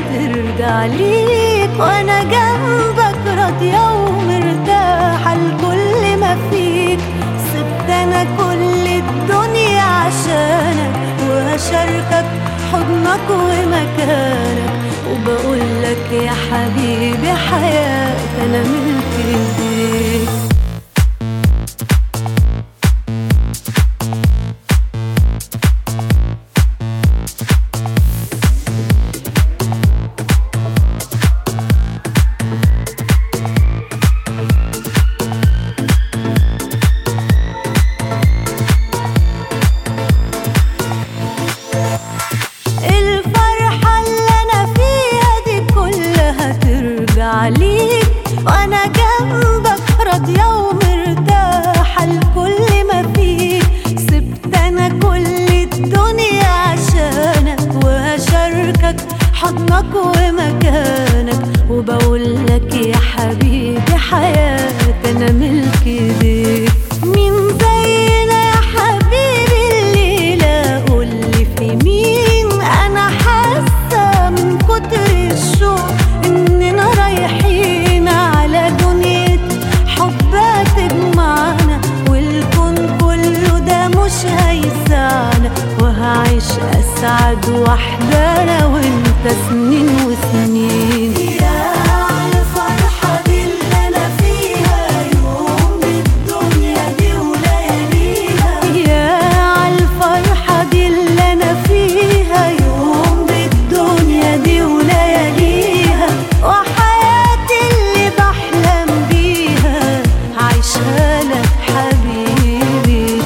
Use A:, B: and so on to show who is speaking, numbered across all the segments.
A: هترجع ليك وانا جنبك راضية ومرتاحة لكل ما فيك سبت انا كل الدنيا عشانك وهشاركك حضنك ومكانك وبقول لك يا حبيبي حياتي انا ملك ايديك الفرحة اللي أنا فيها دي كلها ترجع ليك وأنا جنبك راضية ومرتاحة لكل ما فيك سبت أنا كل الدنيا عشانك وهشاركك حضنك ومكانك وبقول لك يا حبيبي حياتي أنا ملك ايديك مين زينا يا حبيبي الليلة قولي في مين أنا حاسة من كتر الشوق إننا رايحين على دنيا حب تجمعنا والكون كله ده مش هيسعنا وهعيش أسعد وحدة أنا وأنت سنين وسنين يا الفرحة دي اللي أنا فيها يوم الدنيا دي ولياليها يا عالفرحة دي اللي أنا فيها يوم بالدنيا دي ولياليها وحياتي اللي بحلم بيها عايشها لك حبيبي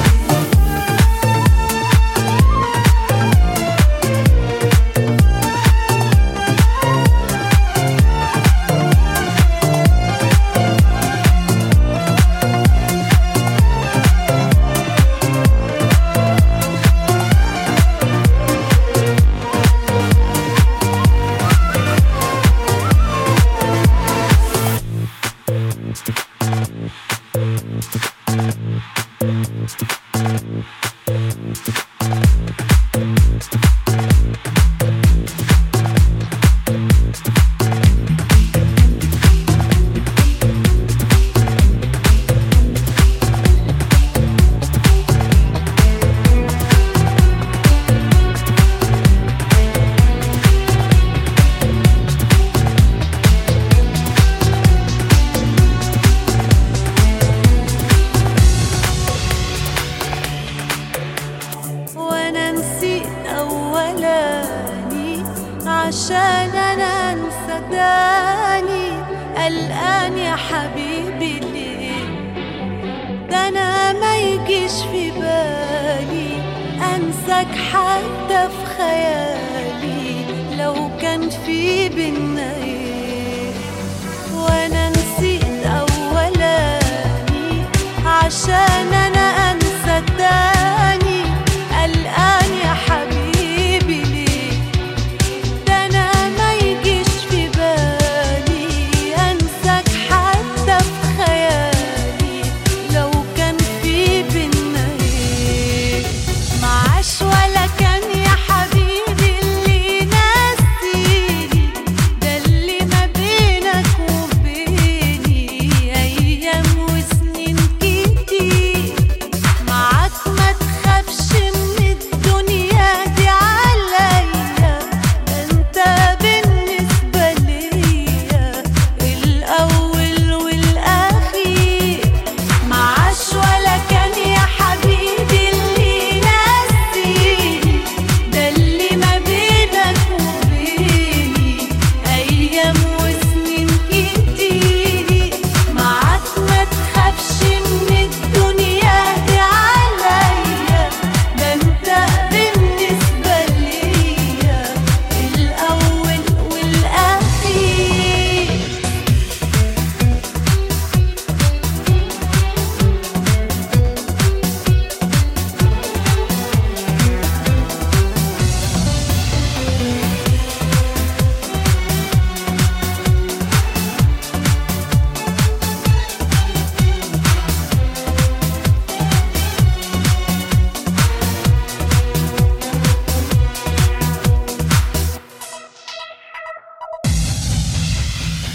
A: وانا نسيت اولاني عشان انا انسى تاني قلقان يا حبيبي ليه ده انا ما يجيش في بالي انساك حتى في خيالي لو كان في بينا ايه وانا نسيت اولاني عشان انا انسى تاني قلقان يا حبيبي ليه ده انا ما يجيش في بالي انساك حتى في خيالي لو كان في بينا ايه معاش ولا كان يا حبيبي اللي ناسيني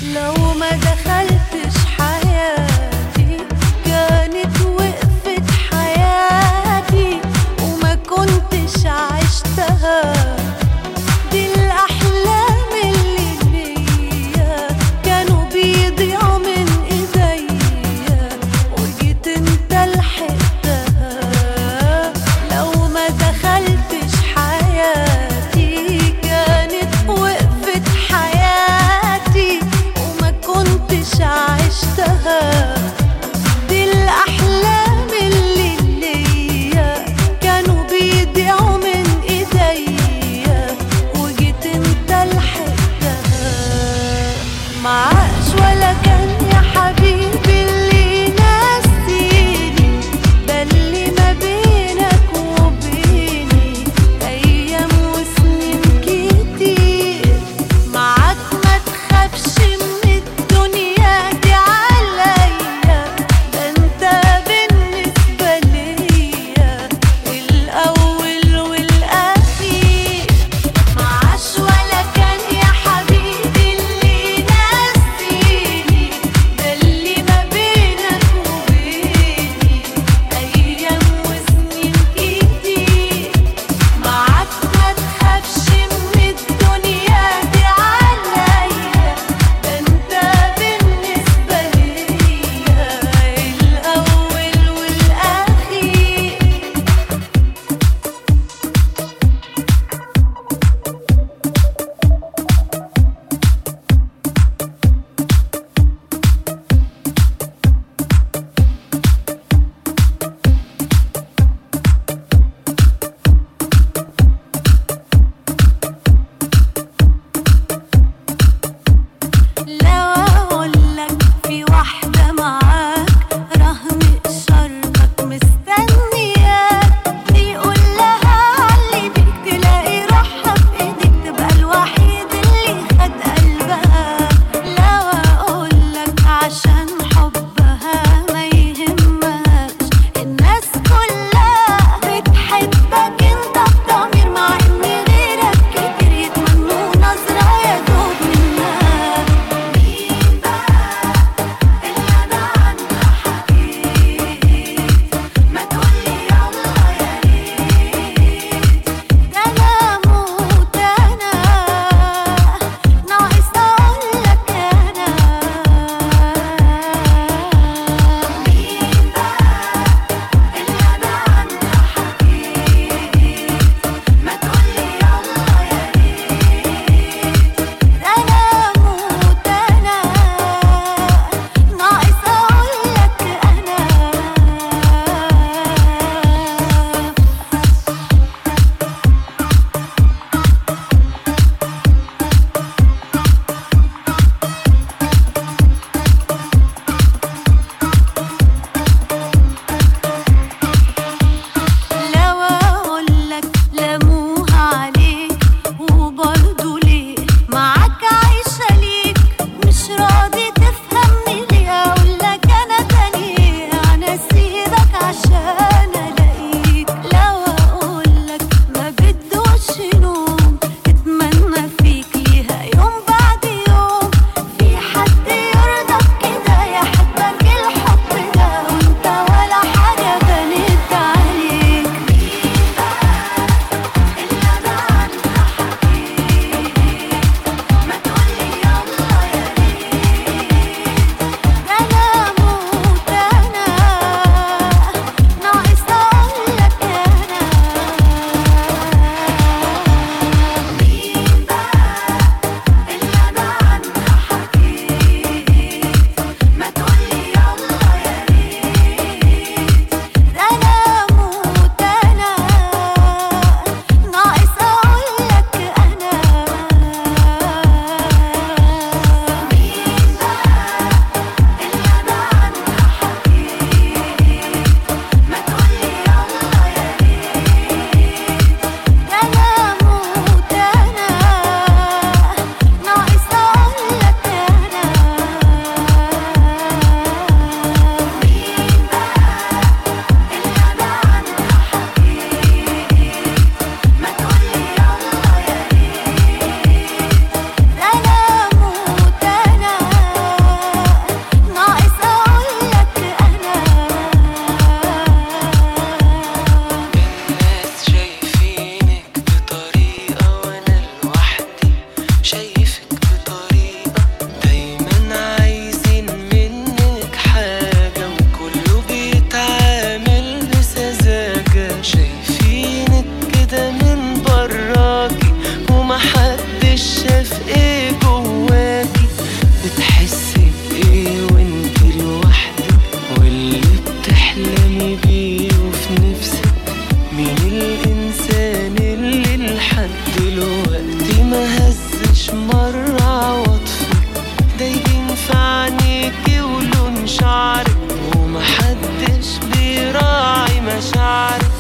A: لو ما دخلتش حياتي كانت وقفت حياتي وما كنتش عشتها دي الأحلام اللي ليا كانوا بيضيعوا من إيديا وجيت انت لحقتها لو ما دخلتش حياتي كانت وقفت حياتي وما كنتش عشتها دي الأحلام اللي ليا كانوا بيضيعوا من إيديا وجيت انت لحقتها معاش ولا كان يا حبيبي اللي ناسيني ده اللي ما بينك وبيني أيام وسنين كتير معاك ما تخافش من الدنيا دي عليا ده انت بالنسبة ليا الأول والأخير معاش ولا كان يا حبيبي اللي ناسيني
B: بتحسي بإيه وانت لوحدك واللي بتحلمي بيه وفي نفسك مين الإنسان اللي لحد دلوقتي ما هزش مرة عواطفك دايبين في عينيكي ولون شعرك ومحدش بيراعي مشاعرك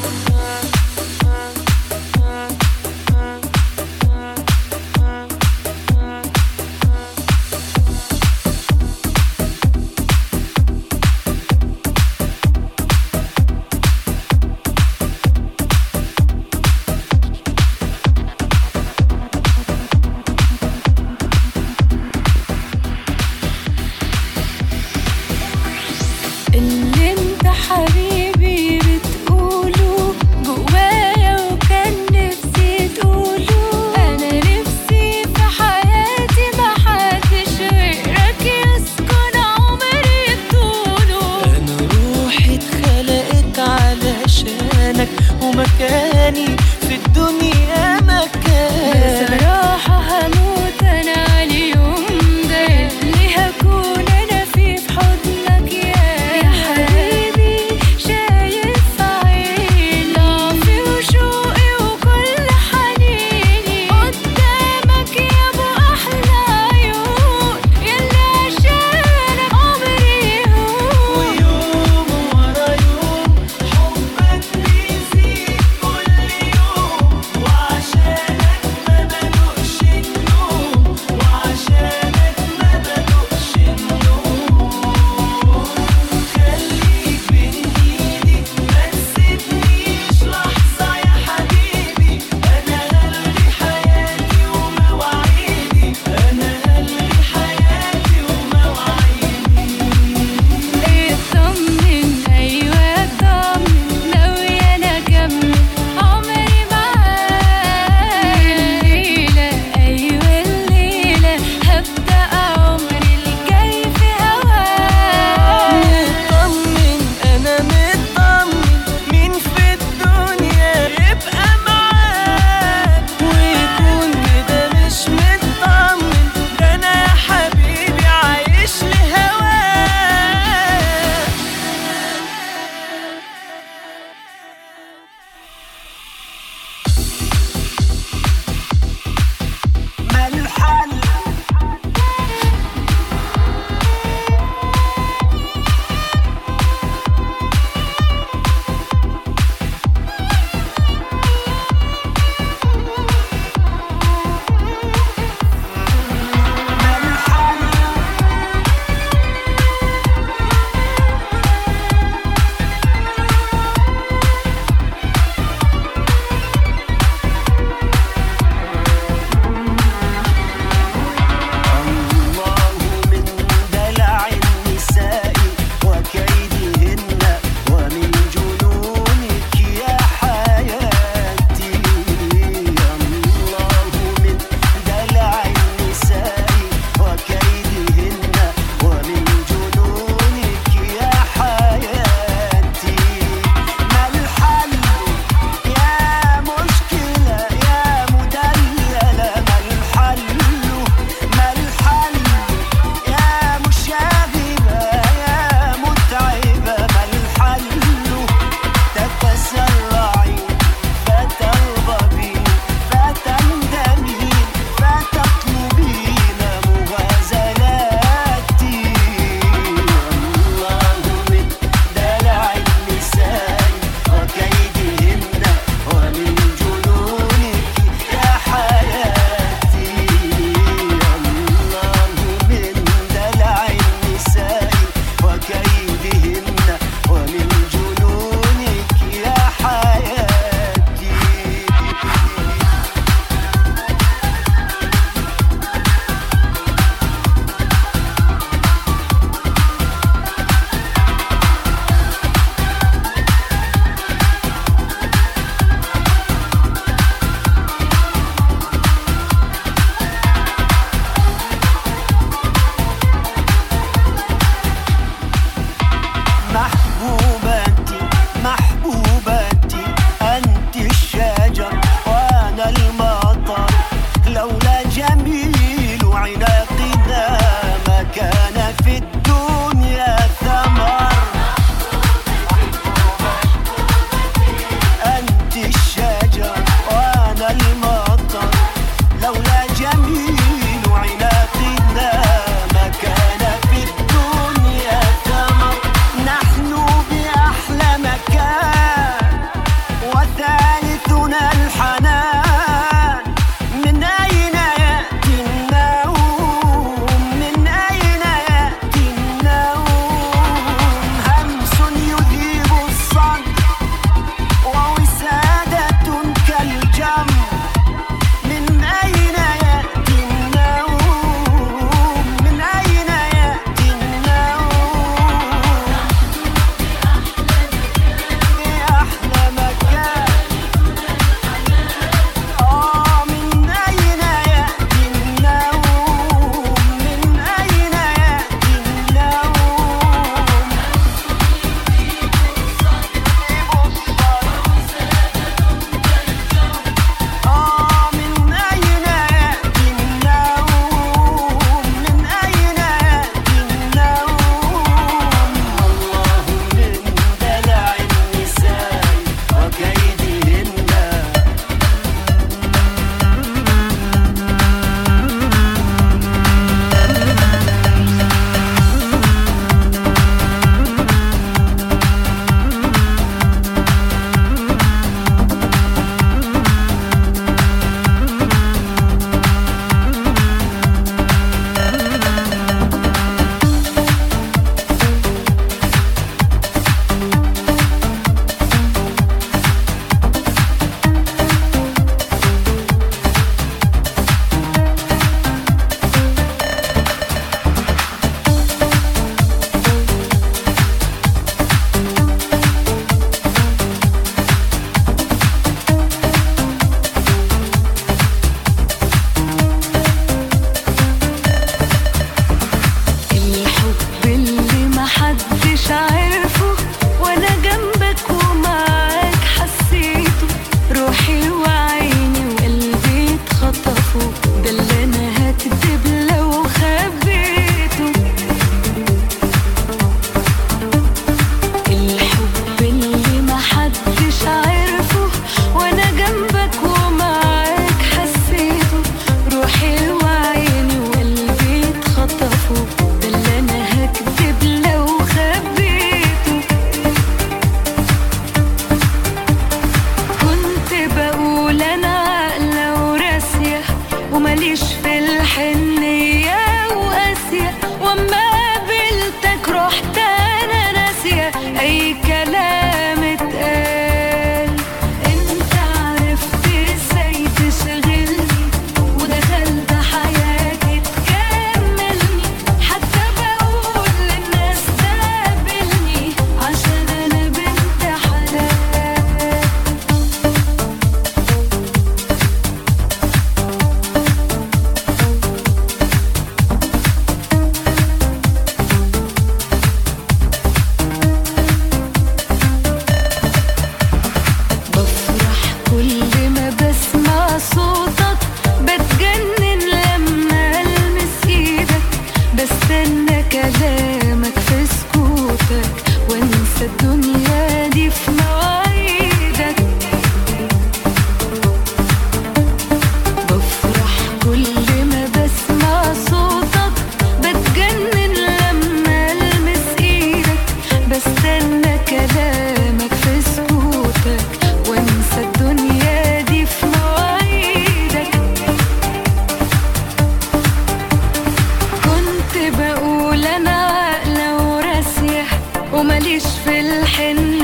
A: انا عاقلة وراسية ومليش في الحنية